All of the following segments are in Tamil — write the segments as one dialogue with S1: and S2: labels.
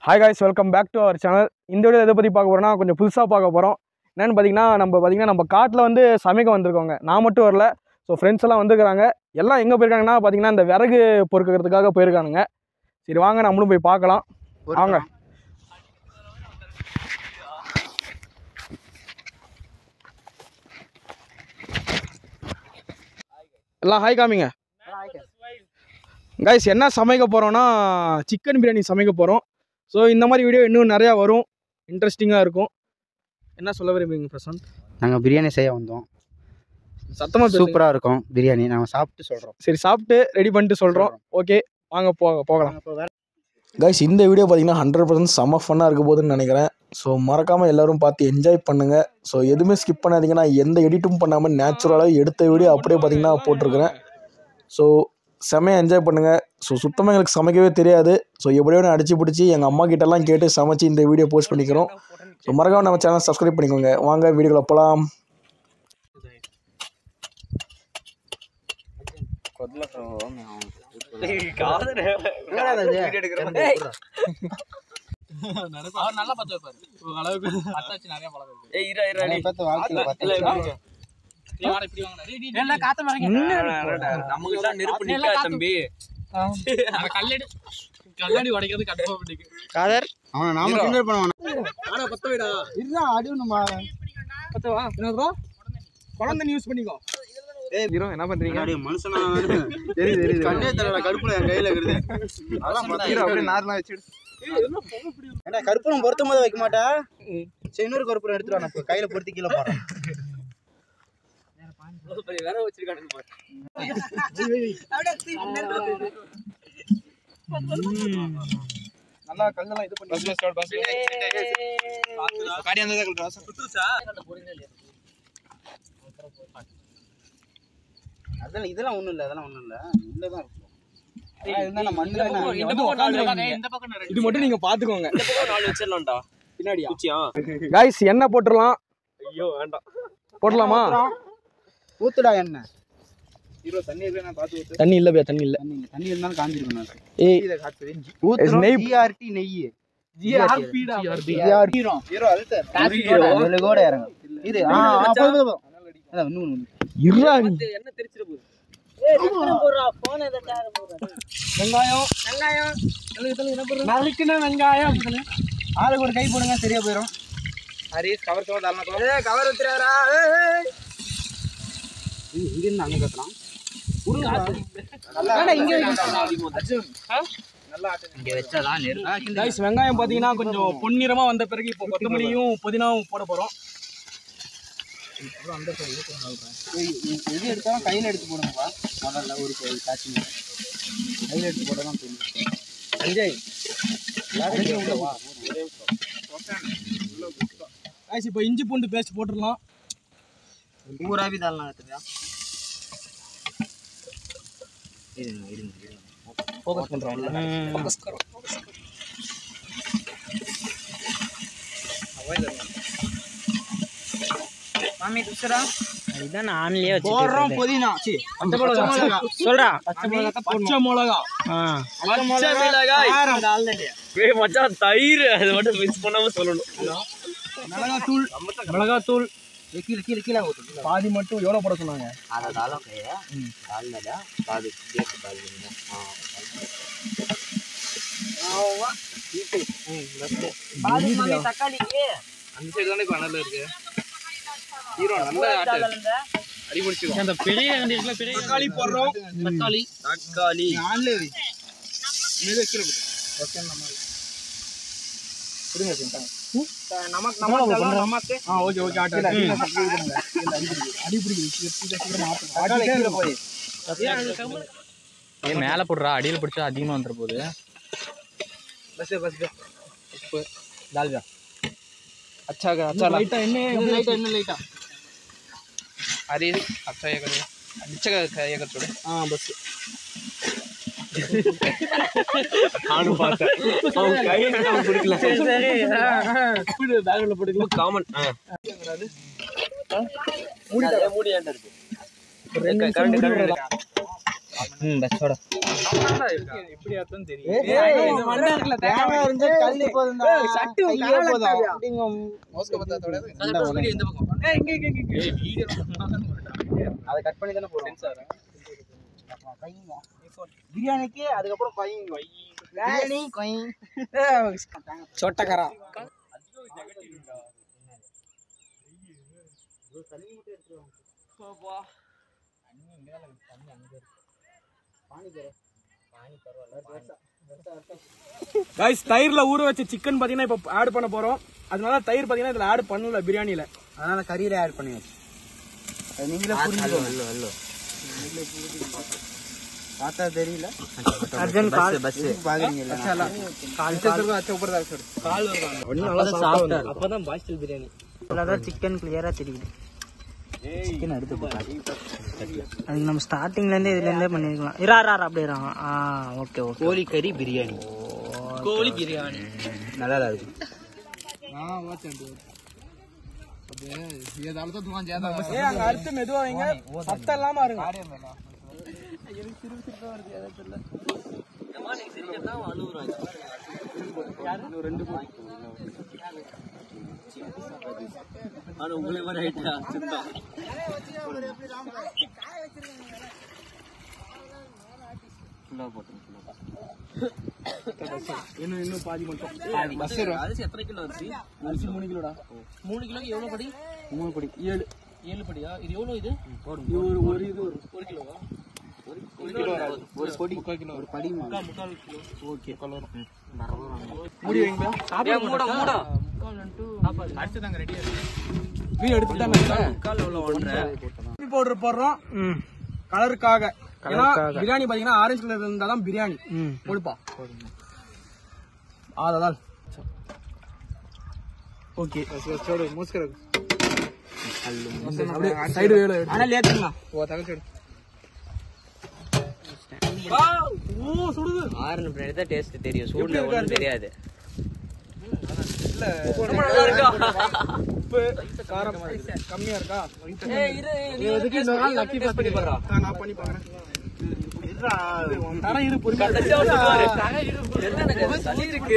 S1: Hi guys welcome back to our channel இந்த வீடியோ எதை பற்றி பார்க்க போகிறோம்னா கொஞ்சம் புதுசாக பார்க்க போகிறோம் என்னென்னு பார்த்தீங்கன்னா நம்ம பார்த்தீங்கன்னா நம்ம காட்டில் வந்து சமைக்க வந்திருக்கோங்க நான் மட்டும் வரல ஸோ ஃப்ரெண்ட்ஸ் எல்லாம் வந்துருக்காங்க எல்லாம் எங்கே போயிருக்காங்கன்னா பார்த்தீங்கன்னா இந்த விறகு பொறுக்கிறதுக்காக போயிருக்கானுங்க சரி வாங்க நம்மளும் போய் பார்க்கலாம் வாங்க எல்லாம் ஹாய் காமிங்க கைஸ் என்ன சமைக்க போகிறோன்னா சிக்கன் பிரியாணி சமைக்க போகிறோம் ஸோ இந்த மாதிரி வீடியோ இன்னும் நிறையா வரும் இன்ட்ரெஸ்டிங்காக இருக்கும் என்ன சொல்ல விரும்புறீங்க பிரசாந்த்
S2: நாங்கள் பிரியாணி செய்ய வந்தோம்
S1: சத்தமாக சூப்பர்
S2: சூப்பராக இருக்கும் பிரியாணி நாங்கள் சாப்பிட்டு சொல்கிறோம்
S1: சரி சாப்பிட்டு ரெடி பண்ணிட்டு சொல்கிறோம் ஓகே வாங்க போக போகலாம் கைஸ் இந்த வீடியோ பார்த்தீங்கன்னா ஹண்ட்ரட் பர்சன்ட் செம்ம ஃபன்னாக இருக்க போகுதுன்னு நினைக்கிறேன் ஸோ மறக்காமல் எல்லாரும் பார்த்து என்ஜாய் பண்ணுங்கள் ஸோ எதுவுமே ஸ்கிப் பண்ணாதீங்க நான் எந்த எடிட்டும் பண்ணாமல் நேச்சுரலாக எடுத்த வீடியோ அப்படியே பார்த்தீங்கன்னா போட்டிருக்கிறேன் ஸோ செமையாக என்ஜாய் பண்ணுங்கள் ஸோ சுத்தமாக எங்களுக்கு சமைக்கவே தெரியாது ஸோ எப்படியோ நான் அடிச்சு பிடிச்சி எங்கள் அம்மா கிட்டலாம் கேட்டு சமைச்சு இந்த வீடியோ போஸ்ட் பண்ணிக்கிறோம் ஸோ மறக்காம நம்ம சேனல் சப்ஸ்கிரைப் பண்ணிக்கோங்க வாங்க வீடியோவில் போகலாம்
S3: நல்லா பத்து வைப்பாரு அளவுக்கு பத்து வச்சு நிறைய பழக்கம் இருக்கு
S2: ஏய், வாழ்க்கையில பார்த்து
S3: நீ வாடா, இப்படி வாங்கடா. டேய், டேய், டேய். காத்த மரங்க. எல்லாம் காத்து. நம்ம கல்லடி கல்லடி உடைக்கிறது கண்டிப்பா பிடிக்கும்
S2: காதர் அவனை நாம கிண்டல் பண்ணுவான்
S1: இதுதான் அடிவுமா பத்தவா என்ன ப்ரோ குழந்தை நியூஸ் பண்ணிக்கோ ஏய் ஹீரோ என்ன பண்றீங்க
S2: மனுஷனா தெரியுது தெரியுது கண்ணே தெரியல கருப்புல என் கையில இருக்குது
S1: ஹீரோ அப்படியே நார்மலா வச்சிடு
S2: ஏண்டா கருப்பூரம் பொருத்தும் போது வைக்க மாட்டா சரி இன்னொரு கருப்பூரம் எடுத்துட்டு வா, நான் இப்ப கையில பொருத்தி கீழே போறேன்
S1: நல்லா கல்லெல்லாம் இது பண்ணி
S2: அதெல்லாம் இதெல்லாம் ஒண்ணும் இல்ல அதெல்லாம் ஒண்ணும் இல்ல உள்ளதான் இருக்கும் இருந்தா நான் மண்ணுல
S3: இந்த
S2: நான்
S3: பக்கம் உட்கார்ந்து இந்த பக்கம் ரெண்டு.
S1: இது மட்டும் நீங்க பாத்துக்கோங்க
S4: நாலு வச்சிடலாம்டா
S1: பின்னாடியா
S4: குச்சியா
S1: गाइस என்ன போட்டுறலாம்
S4: ஐயோ வேண்டாம்
S1: போடலாமா
S2: ஊத்துடா என்ன ஹீரோ தண்ணி இருக்கு நான் பார்த்து ஊத்து
S1: தண்ணி இல்ல பே தண்ணி இல்ல
S2: தண்ணி தண்ணி இருந்தாலும் காஞ்சிருக்கணும்
S1: ஏய்
S2: ஊத்துறோம்
S1: நெய்.
S2: ஜிஆர்டி நெய்
S1: ஜிஆர்பிடா
S2: ஹீரோ ஹீரோ அழுத்த கூட இறங்க இது ஆ ஆ, போதும், போதும், போதும். அதான், இன்னும் ஒண்ணு, ஒண்ணு.
S1: இருடா
S4: என்ன தெரிச்சிட போகுது
S1: வெங்காயம் வெங்காயம் நறுக்குன வெங்காயம்
S2: ஆளுக்கு ஒரு கை போடுங்க சரியா போயிடும் ஹரிஸ் கவர் சோட தரணும்
S1: ஏய் கவர் ஊத்துறாரா
S2: இங்க இருந்து அங்க கட்டலாம் இங்க வச்சாதான்
S1: गाइस வெங்காயம் பாத்தீங்கன்னா கொஞ்சம் பொன்னிறமா வந்த பிறகு இப்போ கொத்தமல்லியும் புதினாவும் போட போறோம்
S2: எது எடுத்தாலும் கையில எடுத்து போடுங்கப்பா முதல்ல ஒரு கை காய்ச்சி கையில எடுத்து போட தான் தெரியும்
S1: சஞ்சய் गाइस இப்போ இஞ்சி பூண்டு பேஸ்ட் போட்டுடலாம்
S2: பூரா भी डालना है तेरा இருங்க இருங்க இருங்க
S1: ஃபோக்கஸ் பண்றோம்ல ஃபோக்கஸ் கரோ
S2: மாமி दूसरा
S3: இதான் நான் ஆன்லயே
S2: போடுறோம் புதினா சி
S1: பச்சை மிளகா
S3: சொல்றா
S1: பச்சை மிளகா பச்சை மிளகா
S4: பச்சை மிளகாய் ஏய் மச்சான் தயிர் அது மட்டும் மிஸ் பண்ணாம சொல்லணும்
S1: மிளகாத்தூள் மிளகாத்தூள்
S2: கீழே கீழே கீழே ஊத்து
S1: பாதி மட்டும் எவ்வளவு போட சொன்னாங்க
S2: आधा डालो भैया डालने जा बाद देख डाल देंगे
S4: அந்த சைடு தானே கணல இருக்கு ஹீரோ நல்ல ஆட்டு அடி பிடிச்சிக்கும்
S3: அந்த பெரிய வண்டி இருக்குல்ல பெரிய
S1: தக்காளி போடுறோம்
S3: தக்காளி
S4: தக்காளி
S2: ஆன்லே
S1: நமக்கு நமக்கு நமக்கு ஆ ஓகே ஓகே ஆட்டு அடி பிடிக்குது சீக்கிரமா ஆட்டு போய்
S3: ஏய் மேல போடுறா அடியில பிடிச்சா அதிகமா வந்துற போகுது
S1: बस बस उப்பு डाल जा अच्छा कर अच्छा लाइट है इन्हें लाइट है इन्हें लाइट
S4: अरे अच्छा ये करो अच्छा कर ये कर छोड़
S1: हां बस
S4: நானும் பார்த்தேன் அவன் கையில நான் பிடிக்கல
S1: இப்படி பேக்ல போட்டுக்கலாம்
S4: காமன் மூடி மூடி இருக்கு
S1: ரெண்டு
S4: கரண்ட்
S1: நிமிஷம்
S4: கரண்ட்
S1: மூடி
S2: ம் பஸ்ஸோட
S3: எப்படி அர்த்தம் தெரியும்
S2: தேங்காய் இருந்தா கல்லு போதும்டா கையே போதும் அப்படிங்க
S3: வீடியோ இந்த பக்கம் ஏய் இங்க இங்க இங்க ஏய் வீடியோ
S2: அதை கட் பண்ணி தானே போடுவோம் பிரியாணிக்கு அதுக்கப்புறம் கொயின் பிரியாணி கொயின் சொட்டக்கரா
S1: கைஸ் தயிர்ல ஊற வச்ச சிக்கன் பாத்தீங்கன்னா இப்போ ஆட் பண்ண போறோம் அதனால தயிர் பாத்தீங்கன்னா இதுல ஆட் பண்ணல பிரியாணில
S2: அதனால கறியில ஆட் பண்ணியாச்சு அது நீங்களே புரிஞ்சுக்கோங்க பார்த்தா தெரியல
S3: அர்ஜுன் கால்
S2: பஸ் பாக்குறீங்கல்ல
S3: அப்பதான் பாஸ்டல் பிரியாணி
S2: அதான் சிக்கன் கிளியரா தெரியுது சிக்கன் எடுத்து போட்டாச்சு அதுக்கு நம்ம ஸ்டார்டிங்ல இருந்தே இதுல இருந்தே பண்ணிருக்கலாம் இரா இரா இரா, அப்படியே இருக்காங்க ஆ ஓகே ஓகே கோழி கறி பிரியாணி
S3: கோழி பிரியாணி
S2: நல்லா தான் இருக்கு
S1: ஏ அங்க அறுத்து மெதுவா வைங்க சத்தம் இல்லாம இருங்க இன்னும் இன்னும் பாதி மட்டும் பஸ்
S3: அரிசி எத்தனை கிலோ அரிசி
S1: அரிசி மூணு கிலோடா
S3: மூணு கிலோக்கு எவ்வளவு படி
S1: மூணு படி ஏழு
S3: ஏழு படியா இது எவ்வளவு இது
S1: இது ஒரு ஒரு இது ஒரு
S3: ஒரு கிலோவா
S1: ஒரு கிலோ வராது ஒரு பொடி முக்கால் கிலோ ஒரு படி
S3: முக்கால் முக்கால் கிலோ
S1: ஓகே மூடி வைங்க
S3: மூட மூட அடுத்து நாங்க ரெடியா
S1: வீடு எடுத்துட்டாங்க
S3: முக்கால் எவ்வளவு ஒன்றரை
S1: பவுடர் போடுறோம் கலருக்காக ஏன்னா பிரியாணி பாத்தீங்கன்னா ஆரஞ்சு கலர் இருந்தாதான் பிரியாணி கொடுப்பா ஆததால் ஓகே சைடு வேலை
S2: ஆனா லேத்துக்கலாம்
S1: ஓ தகச்சு ஓ சுடுது
S2: ஆறுனு பின்னாடி தான் டேஸ்ட் தெரியும் சூடுல ஒன்றும் தெரியாது
S1: ரொம்ப நல்லா இருக்கா உப்பு காரம் கம்மியா இருக்கா எதுக்கு இந்த நாள் லக்கி பாஸ் பண்ணி போறா நான் பண்ணி பாக்குறேன் தரம் இரு
S3: சளி இருக்கு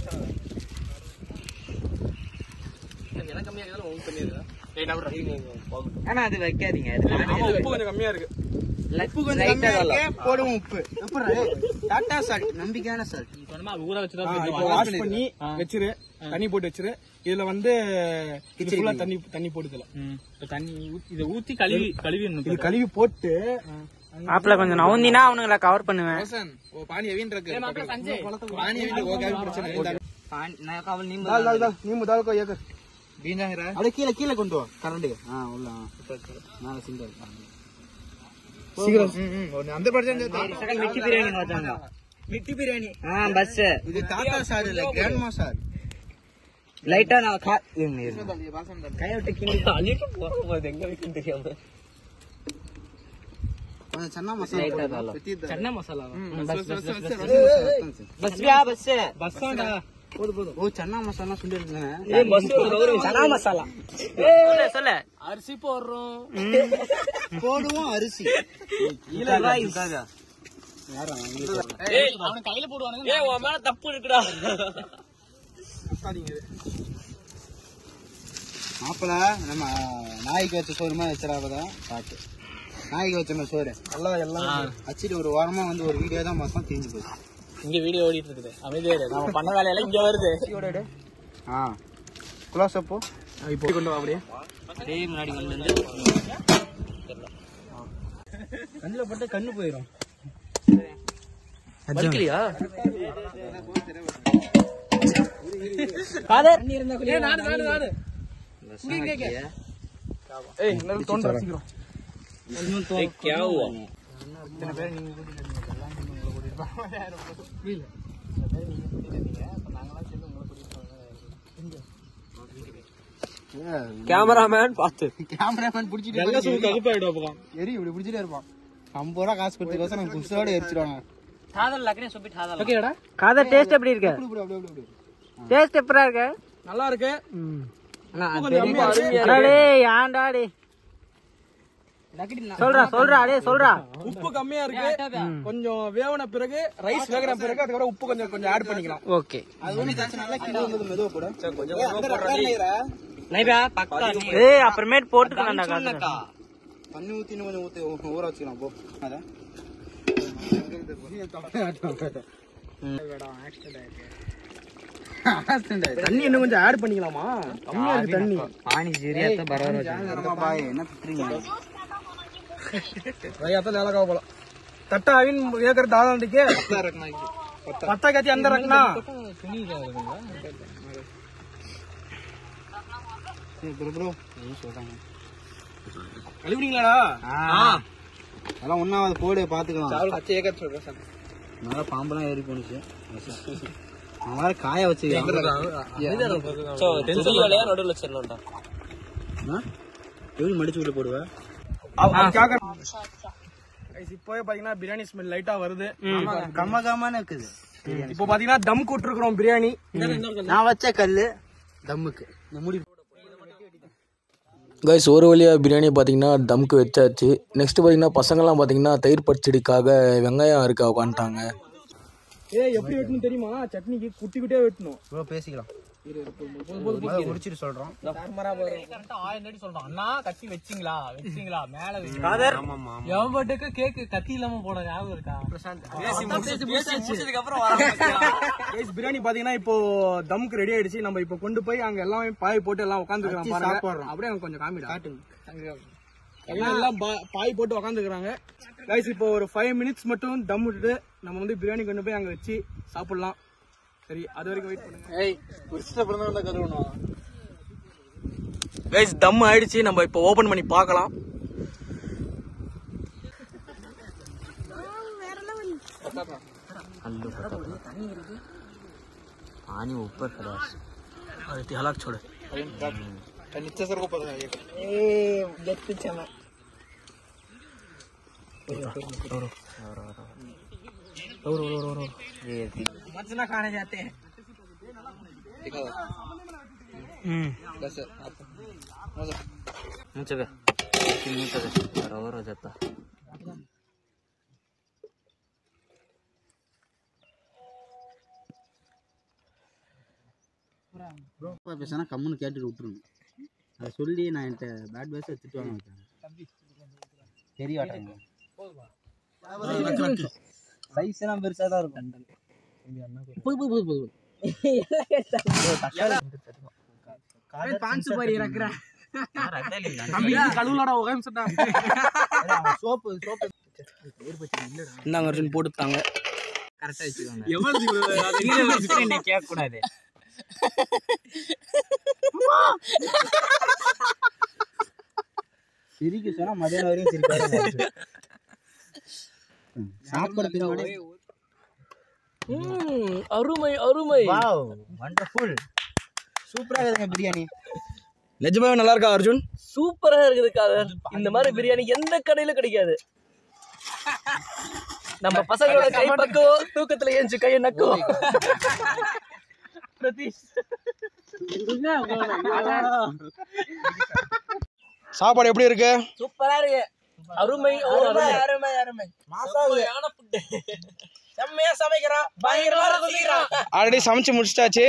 S3: எனக்கு கம்மியா இருந்தாலும் உங்களுக்கு கம்மியா இருக்கா ஏய் நான்
S2: ஆனா அது வைக்காதீங்க
S1: ஆமா உப்பு கொஞ்சம் கம்மியா இருக்கு
S2: உப்பு கொஞ்சம் கம்மியா இருக்கு போடுவோம் உப்பு டாட்டா சால்ட் நம்பிக்கையான சால்ட்
S3: சொன்னமா ஊற வச்சு
S1: ஆ, இப்போ வாஷ் பண்ணி வச்சிரு தண்ணி போட்டு வச்சிரு இதுல வந்து இது ஃபுல்லா தண்ணி தண்ணி போடுதுல
S3: இப்ப தண்ணி ஊத்தி- இதை ஊத்தி கழுவி கழுவி
S1: இது கழுவி போட்டு
S2: ஆப்ல கொஞ்சம் நவுந்தினா அவனுங்களை கவர் பண்ணுவேன்
S1: दाल दाल दाल नींबू दाल को ये कर
S2: அப்படியே கீழே கீழே கொண்டு வா கரண்ட் ஆ உள்ள மேல சிங்கல்
S1: சீக்கிரம் அந்த படம்
S2: மிட்டி பிரியாணி வச்சாங்க
S1: மிட்டி பிரியாணி
S2: ஆ பஸ்
S1: இது தாத்தா சார் இல்ல கிராண்ட்மா சார்
S2: லைட்டா நான் கா இருங்க, இருங்க. கையை விட்டு கிண்டி
S3: அள்ளிட்டு போகும்போது எங்க வைக்கும் தெரியாம
S2: கொஞ்சம் சன்னா மசாலா
S3: சன்னா மசாலா
S2: பஸ் பஸ்
S3: பஸ்
S2: ஓ சன்னா மசாலா சொல்லி இருந்தேன்
S3: சன்னா மசாலா
S2: சொல்ல
S3: அரிசி போடுறோம்
S2: போடுவோம் அரிசி
S3: ஏய் அவன் கையில போடுவானுங்க ஏய் உன் மேல தப்பு இருக்குடா
S2: மாப்பிள நம்ம நாய்க்கு வச்ச சோறு மாதிரி வச்சிடாதான் பாட்டு நாய்க்கு வச்ச மாதிரி சோறு
S1: எல்லாம் எல்லாம்
S2: வச்சுட்டு ஒரு வாரமா வந்து ஒரு வீடியோ தான் பார்த்தோம் தெரிஞ்சு போச்சு
S3: இங்க வீடியோ ஓடிட்டு இருக்குது அமைதியா இரு நம்ம பண்ண வேலையெல்லாம் இங்க வருது
S2: ஆ குலாஸ் அப்போ
S1: இப்போ கொண்டு வா அப்படியே
S3: டேய் முன்னாடி வந்து
S2: கண்ணில் பட்டு கண்ணு போயிடும்
S3: வலிக்கலையா காதர் ஏய் நாடு நாடு நாடு இங்க இங்க இங்க
S1: ஏய் நல்லா தோண்ட வச்சுக்கிறோம்
S3: ஏய் क्या हुआ கேமராமேன் பார்த்து
S2: கேமராமேன் பிடிச்சிட்டு
S1: எல்லாம் சும்மா ககுப்பாயிடும் அப்போ
S2: எரி இப்படி பிடிச்சிட்டே இருப்பான் ஐம்பது ரூபா காசு கொடுத்துக்கோசம் நம்ம குஷோட எரிச்சிடுவாங்க
S3: ஓகேடா
S2: காதர் டேஸ்ட் எப்படி இருக்கு
S1: அப்படி அப்படி அப்படி
S2: டேஸ்ட் எப்படா இருக்கு
S1: நல்லா இருக்கு
S2: அடே ஏன்டா டே சொல்றா சொல்றா அடே சொல்றா
S1: உப்பு கம்மியா இருக்கு கொஞ்சம் வேவன பிறகு ரைஸ் வேகிற பிறகு அதுக்கப்புறம் உப்பு கொஞ்சம் கொஞ்சம் ஆட் பண்ணிக்கலாம்
S2: ஓகே
S3: நைபா பக்கா நீ
S2: ஏய் அப்புறமேட் போட்டுக்கலாம்டா காசு
S4: தண்ணி ஊத்தி இன்னும் கொஞ்சம் ஊத்தி ஊற வச்சுக்கலாம் போ அதான்
S1: தண்ணி இன்னும் கொஞ்சம் ஆட் பண்ணிக்கலாமா கம்மியா இருக்கு தண்ணி
S2: பானி சரியா பரவாயில்ல
S4: என்ன திட்டுறீங்க
S1: ரயாத்த லேலக்கா போலாம் தட்டா அவின் ஏக்கர் தாதாண்டிக்கு பத்தா கத்தி அந்த ரக்கனா
S4: ப்ரோ ப்ரோ
S1: கழுவுறீங்களாடா
S4: அதெல்லாம் ஒன்னாவது போடு பாத்துக்கலாம்
S1: பச்சை ஏக்கர் சொல்றேன் சார்
S4: மேல பாம்பெல்லாம் ஏறி போனுச்சு அவன் வேற காய வச்சுக்கிறான்
S3: நடுவில் வச்சிடலாம்டா
S4: எப்படி மடிச்சு விட்டு போடுவ
S1: இப்போவே பாத்தீங்கன்னா பிரியாணி ஸ்மெல் லைட்டா வருது
S4: கம்ம கம்மன்னு இருக்குது
S1: இப்போ பாத்தீங்கன்னா தம் கூட்டிருக்கிறோம் பிரியாணி
S4: நான் வச்ச கல்லு தம்முக்கு இந்த முடி
S1: கைஸ் ஒரு வழியாக பிரியாணி பார்த்தீங்கன்னா தம்க்கு வச்சாச்சு நெக்ஸ்ட் பார்த்தீங்கன்னா பசங்கள்லாம் பார்த்தீங்கன்னா தயிர் பச்சடிக்காக வெங்காயம் அறுக்க உட்காந்துட்டாங்க ஏ எப்படி வெட்டணும் தெரியுமா சட்னிக்கு குட்டி குட்டியாக வெட்டணும்
S4: ப்ரோ பேசிக்கலாம் முடிச்சிட்டு சொல்றோம்
S3: ஆயிரம் அடி சொல்றான் அண்ணா கத்தி வச்சிங்களா வச்சிங்களா மேல எவன் பாட்டுக்கு கேக்கு கத்தி இல்லாம போன ஞாபகம் இருக்கா முடிச்சதுக்கு அப்புறம்
S1: கைஸ் பிரியாணி பார்த்தீங்கன்னா இப்போ தம்க்கு ரெடி ஆயிடுச்சு நம்ம இப்போ கொண்டு போய் அங்கே எல்லாமே பாய் போட்டு எல்லாம் உட்காந்துருக்கலாம் பாருங்க
S4: சாப்பிடுறோம்.
S1: அப்படியே அங்க கொஞ்சம் காமிடா காட்டுங்க எல்லாம் எல்லாம் பா- பாய் போட்டு உட்காந்துக்கிறாங்க கைஸ் இப்போ ஒரு ஃபைவ் மினிட்ஸ் மட்டும் தம் விட்டுட்டு நம்ம வந்து பிரியாணி கொண்டு போய் அங்கே வச்சு சாப்பிடலாம் சரி அது வரைக்கும் வெயிட் பண்ணுங்க
S4: ஏய் குடிச்சிட்ட அப்புறம் தான் கழுவணும்
S1: கைஸ் தம் ஆயிடுச்சு நம்ம இப்போ ஓபன் பண்ணி பார்க்கலாம்
S2: पानी ऊपर खड़ा है
S1: அது ஹலாக் छोड़
S4: नीचे सर को पता है
S2: ये
S3: मचना खाने जाते हैं
S2: मुझे मुझे बराबर हो जाता
S4: அப்பா பேசினா கம்முன்னு கேட்டுட்டு விட்டுருங்க அதை சொல்லி நான் என்கிட்ட பேட் பேஸை திட்டுவாங்க வச்சாங்க தெரிய மாட்டாங்க சைஸ் எல்லாம் பெருசாக தான் இருக்கும் போய் போய் போய் போய்
S1: பாஞ்சு பாரி இறக்குறேன் தம்பி கழுவுலடா ஒரு நிமிஷம்டா
S4: சோப்பு சோப்பு
S1: இந்தாங்க அர்ஜுன் போட்டுட்டாங்க
S2: கரெக்டா வச்சுக்கோங்க
S1: எவ்வளவு
S2: என்ன கேட்க கூடாது
S4: சிரிக்க சொன்னா மதியானம் வரையும் சிரிக்காது சாப்பிட்றதுக்கு முன்னாடி
S3: அருமை அருமை
S4: வாவ் வண்டர்ஃபுல் சூப்பரா இருக்குதுங்க பிரியாணி
S1: நிஜமாவே நல்லா இருக்கா அர்ஜுன்
S3: சூப்பரா இருக்குது காதர் இந்த மாதிரி பிரியாணி எந்த கடையில கிடைக்காது நம்ம பசங்களோட கை பக்கம் தூக்கத்துல ஏஞ்சு கையை நக்கும் பிரதீஷ்
S1: சாப்பாடு எப்படி இருக்கு
S3: சூப்பரா இருக்கு அருமை அருமை அருமை அருமை மாசான ஃபுட் செம்மையா சமைக்கிறான் பயங்கரமா ரசிக்கிறான்
S1: ஆல்ரெடி சமைச்சு முடிச்சிட்டாச்சு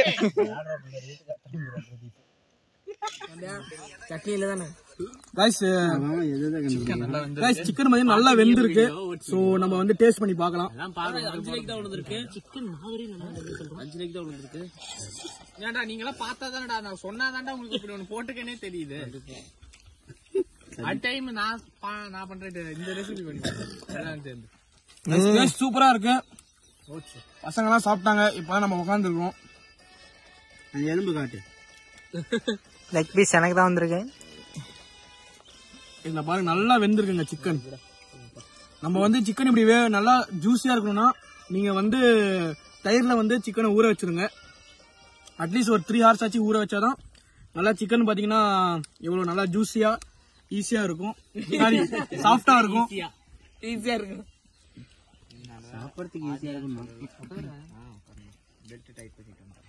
S3: சட்னியில தானே
S1: கைஸ் கைஸ் சிக்கன் மாதிரி நல்லா வெந்திருக்கு சோ நம்ம வந்து டேஸ்ட் பண்ணி பார்க்கலாம்
S3: அஞ்சு லைக் தான் விழுந்திருக்கு சிக்கன் மாதிரி அஞ்சு லைக் தான் விழுந்திருக்கு ஏன்டா நீங்களாம் பார்த்தா தானடா நான் சொன்னாதான்டா உங்களுக்கு இப்படி ஒன்று போட்டுக்கனே தெரியுது அட் டைம் நான் பா- நான் பண்றேன் இந்த ரெசிபி பண்ணி எல்லாம் சேர்ந்து
S1: சூப்பரா இருக்கு பசங்க எல்லாம் சாப்பிட்டாங்க இப்பதான் நம்ம உட்காந்துருக்கோம்
S4: அந்த எலும்பு காட்டு
S2: லெக் பீஸ் எனக்கு தான் வந்திருக்கு
S1: இதுல பாருங்க நல்லா வெந்திருக்குங்க சிக்கன் நம்ம வந்து சிக்கன் இப்படி வே- நல்லா ஜூஸியா இருக்கணும்னா நீங்க வந்து தயிர்ல வந்து சிக்கனை ஊற வச்சிருங்க அட்லீஸ்ட் ஒரு த்ரீ ஹவர்ஸ் ஆச்சு ஊற வச்சாதான் நல்லா சிக்கன் பாத்தீங்கன்னா எவ்வளவு நல்லா ஜூஸியா ஈஸியா இருக்கும் சாரி சாஃப்டா இருக்கும்
S3: ஈஸியா இருக்கு
S4: சாப்பிட்றதுக்கு ஈஸியாக இருக்கும்